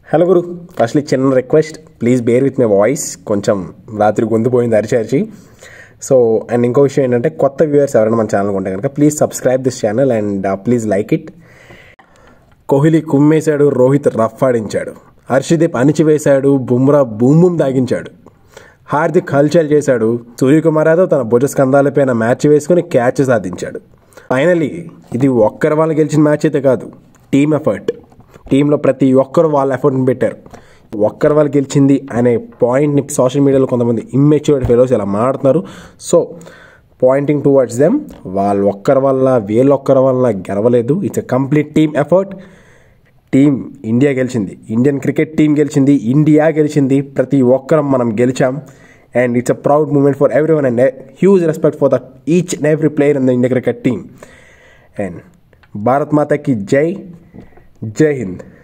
hello గురు firstly చిన్న request please bear with my voice కొంచెం రాత్రి గొంతు పోయింది అరిచి అరిచి సో అండ్ ఇంకో విషయం ఏంటంటే కొత్త వ్యూవర్స్ ఎవరైనా మన ఛానల్ ఉంటే కనుక please subscribe this channel and please like it Kohli కుమ్మేశాడు రోహిత్ రఫ్ ఆడించాడు హర్షదీప్ అణిచివేశాడు బుమ్రా బూమ్ బూమ్ దాగించాడు హార్దిక్ హల్చల్ చేశాడు సూర్యకుమార్ యాదవ్ తన భుజ స్కంధాలపైన మ్యాచ్ వేసుకుని క్యాచ్ సాధించాడు ఫైనలీ ఇది ఒక్కరి వాళ్ళు గెలిచిన మ్యాచ్ అయితే కాదు టీమ్ ఎఫర్ట్ టీంలో ప్రతి ఒక్కరు వాళ్ళ ఎఫర్ట్ని పెట్టారు ఒక్కరి వాళ్ళు గెలిచింది అనే పాయింట్ని సోషల్ మీడియాలో కొంతమంది ఇమ్మెచ్యూర్డ్ ఫెలోస్ ఇలా మాడుతున్నారు సో పాయింటింగ్ టువర్డ్స్ దెమ్ వాళ్ళు ఒక్కరి వల్ల వీళ్ళొక్కరి వల్ల గెలవలేదు it's a complete team effort team India గెలిచింది ఇండియన్ క్రికెట్ టీం గెలిచింది ఇండియా గెలిచింది ప్రతి ఒక్కరం మనం గెలిచాం and it's a proud moment for everyone and huge respect for the each and every player in the India cricket team and Bharat మాతకి జై జై హింద్